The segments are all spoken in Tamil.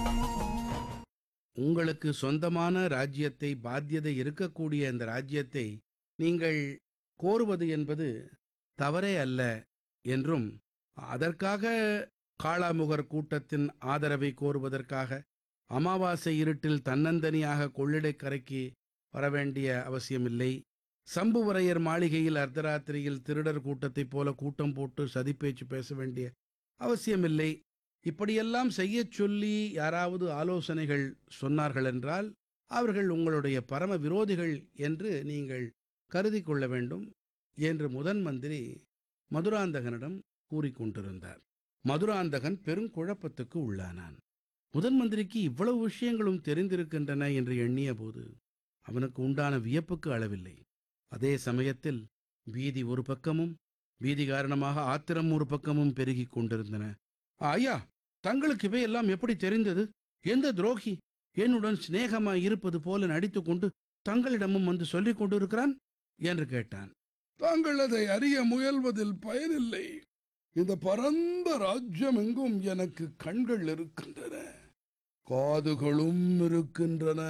உங்களுக்கு சொந்தமான ராஜ்யத்தை பாத்தியதை இருக்கக்கூடிய இந்த ராஜ்யத்தை நீங்கள் கோருவது என்பது தவறே அல்ல என்றும் அதற்காக காளாமுகர் கூட்டத்தின் ஆதரவை கோருவதற்காக அமாவாசை இருட்டில் தன்னந்தனியாக கொள்ளிடக்கரைக்கு வரவேண்டிய அவசியமில்லை சம்புவரையர் மாளிகையில் அர்த்தராத்திரியில் திருடர் கூட்டத்தைப் போல கூட்டம் போட்டு சதிப்பேச்சு பேச வேண்டிய அவசியமில்லை இப்படியெல்லாம் செய்யச் சொல்லி யாராவது ஆலோசனைகள் சொன்னார்கள் என்றால் அவர்கள் உங்களுடைய பரம விரோதிகள் என்று நீங்கள் கருதி கொள்ள வேண்டும் என்று முதன் மந்திரி மதுராந்தகனிடம் கூறிக்கொண்டிருந்தார் மதுராந்தகன் பெருங்குழப்பத்துக்கு உள்ளானான் முதன் மந்திரிக்கு இவ்வளவு விஷயங்களும் தெரிந்திருக்கின்றன என்று எண்ணிய போது அவனுக்கு உண்டான வியப்புக்கு அளவில்லை அதே சமயத்தில் பீதி ஒரு பக்கமும் பீதி காரணமாக ஆத்திரம் ஒரு பக்கமும் பெருகிக் கொண்டிருந்தன ஐயா தங்களுக்கு இவையெல்லாம் எப்படி தெரிந்தது எந்த துரோகி என்னுடன் சிநேகமாய் இருப்பது போல நடித்துக்கொண்டு தங்களிடமும் வந்து சொல்லிக் கொண்டிருக்கிறான் என்று கேட்டான் தாங்கள் அதை அறிய முயல்வதில் பயனில்லை இந்த பரந்த ராஜ்யம் எங்கும் எனக்கு கண்கள் இருக்கின்றன காதுகளும் இருக்கின்றன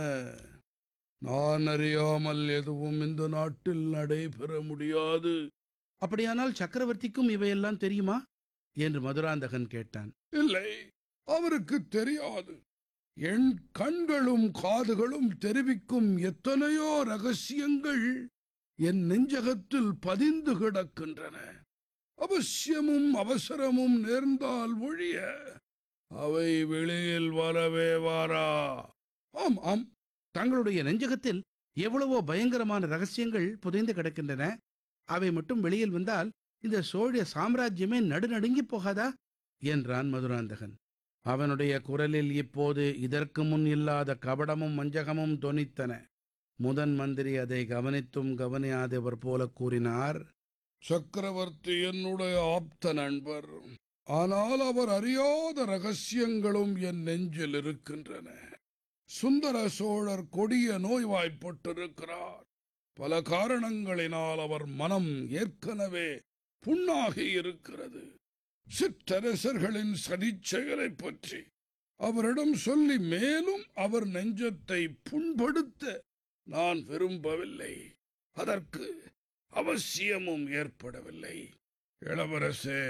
நான் அறியாமல் எதுவும் இந்த நாட்டில் நடைபெற முடியாது அப்படியானால் சக்கரவர்த்திக்கும் இவையெல்லாம் தெரியுமா என்று மதுராந்தகன் கேட்டான் இல்லை அவருக்கு தெரியாது என் கண்களும் காதுகளும் தெரிவிக்கும் எத்தனையோ ரகசியங்கள் என் நெஞ்சகத்தில் பதிந்து கிடக்கின்றன அவசியமும் அவசரமும் நேர்ந்தால் ஒழிய அவை வெளியில் வரவே வாரா ஆம் ஆம் தங்களுடைய நெஞ்சகத்தில் எவ்வளவோ பயங்கரமான ரகசியங்கள் புதைந்து கிடக்கின்றன அவை மட்டும் வெளியில் வந்தால் இந்த சோழ சாம்ராஜ்யமே நடுநடுங்கி போகாதா என்றான் மதுராந்தகன் அவனுடைய குரலில் இப்போது இதற்கு முன் இல்லாத கபடமும் வஞ்சகமும் தொனித்தன முதன் மந்திரி அதை கவனித்தும் கவனியாதவர் போல கூறினார் சக்கரவர்த்தி என்னுடைய ஆப்த நண்பர் ஆனால் அவர் அறியாத ரகசியங்களும் என் நெஞ்சில் இருக்கின்றன சுந்தர சோழர் கொடிய நோய்வாய்ப்பட்டிருக்கிறார் பல காரணங்களினால் அவர் மனம் ஏற்கனவே புண்ணாகி இருக்கிறது சிற்றரசர்களின் சதிச்செயலைப் பற்றி அவரிடம் சொல்லி மேலும் அவர் நெஞ்சத்தை புண்படுத்த நான் விரும்பவில்லை அதற்கு அவசியமும் ஏற்படவில்லை இளவரசே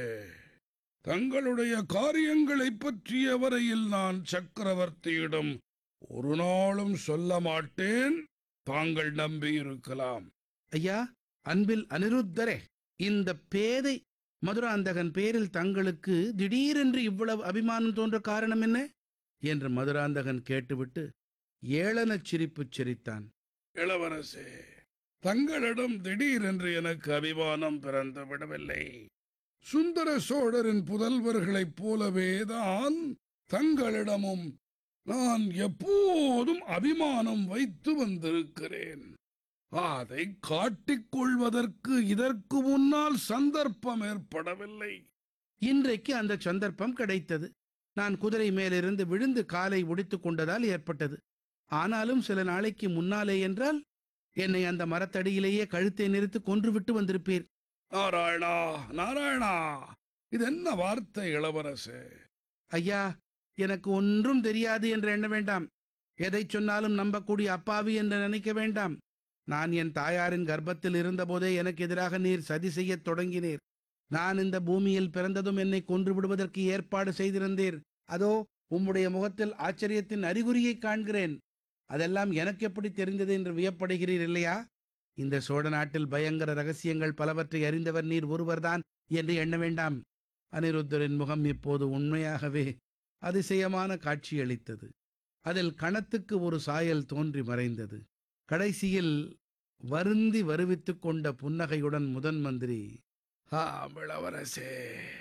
தங்களுடைய காரியங்களைப் பற்றிய வரையில் நான் சக்கரவர்த்தியிடம் ஒரு நாளும் சொல்ல மாட்டேன் தாங்கள் நம்பியிருக்கலாம் ஐயா அன்பில் அனிருத்தரே இந்த பேதை மதுராந்தகன் பேரில் தங்களுக்கு திடீரென்று இவ்வளவு அபிமானம் தோன்ற காரணம் என்ன என்று மதுராந்தகன் கேட்டுவிட்டு ஏளனச் சிரிப்புச் சிரித்தான் இளவரசே தங்களிடம் திடீரென்று எனக்கு அபிமானம் பிறந்து விடவில்லை சுந்தர சோழரின் புதல்வர்களைப் போலவேதான் தங்களிடமும் நான் எப்போதும் அபிமானம் வைத்து வந்திருக்கிறேன் அதை காட்டிக் கொள்வதற்கு இதற்கு முன்னால் சந்தர்ப்பம் ஏற்படவில்லை இன்றைக்கு அந்த சந்தர்ப்பம் கிடைத்தது நான் குதிரை மேலிருந்து விழுந்து காலை ஒடித்துக் கொண்டதால் ஏற்பட்டது ஆனாலும் சில நாளைக்கு முன்னாலே என்றால் என்னை அந்த மரத்தடியிலேயே கழுத்தை நிறுத்து கொன்றுவிட்டு வந்திருப்பீர் நாராயணா நாராயணா இது என்ன வார்த்தை இளவரசே ஐயா எனக்கு ஒன்றும் தெரியாது என்று எண்ண வேண்டாம் எதை சொன்னாலும் நம்பக்கூடிய அப்பாவி என்று நினைக்க வேண்டாம் நான் என் தாயாரின் கர்ப்பத்தில் இருந்தபோதே எனக்கு எதிராக நீர் சதி செய்யத் தொடங்கினீர் நான் இந்த பூமியில் பிறந்ததும் என்னை கொன்று விடுவதற்கு ஏற்பாடு செய்திருந்தீர் அதோ உம்முடைய முகத்தில் ஆச்சரியத்தின் அறிகுறியை காண்கிறேன் அதெல்லாம் எனக்கு எப்படி தெரிந்தது என்று வியப்படுகிறீர் இல்லையா இந்த சோழ நாட்டில் பயங்கர ரகசியங்கள் பலவற்றை அறிந்தவர் நீர் ஒருவர்தான் என்று எண்ண வேண்டாம் அனிருத்தரின் முகம் இப்போது உண்மையாகவே அதிசயமான காட்சியளித்தது அதில் கணத்துக்கு ஒரு சாயல் தோன்றி மறைந்தது கடைசியில் வருந்தி வருவித்துக் கொண்ட புன்னகையுடன் முதன் மந்திரி ஆம் இளவரசே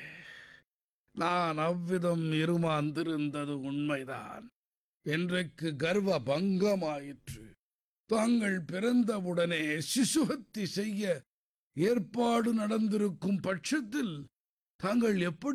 நான் அவ்விதம் இருமாந்திருந்தது உண்மைதான் இன்றைக்கு கர்வ பங்கமாயிற்று தாங்கள் பிறந்தவுடனே சிசுஹத்தி செய்ய ஏற்பாடு நடந்திருக்கும் பட்சத்தில் தாங்கள் எப்படி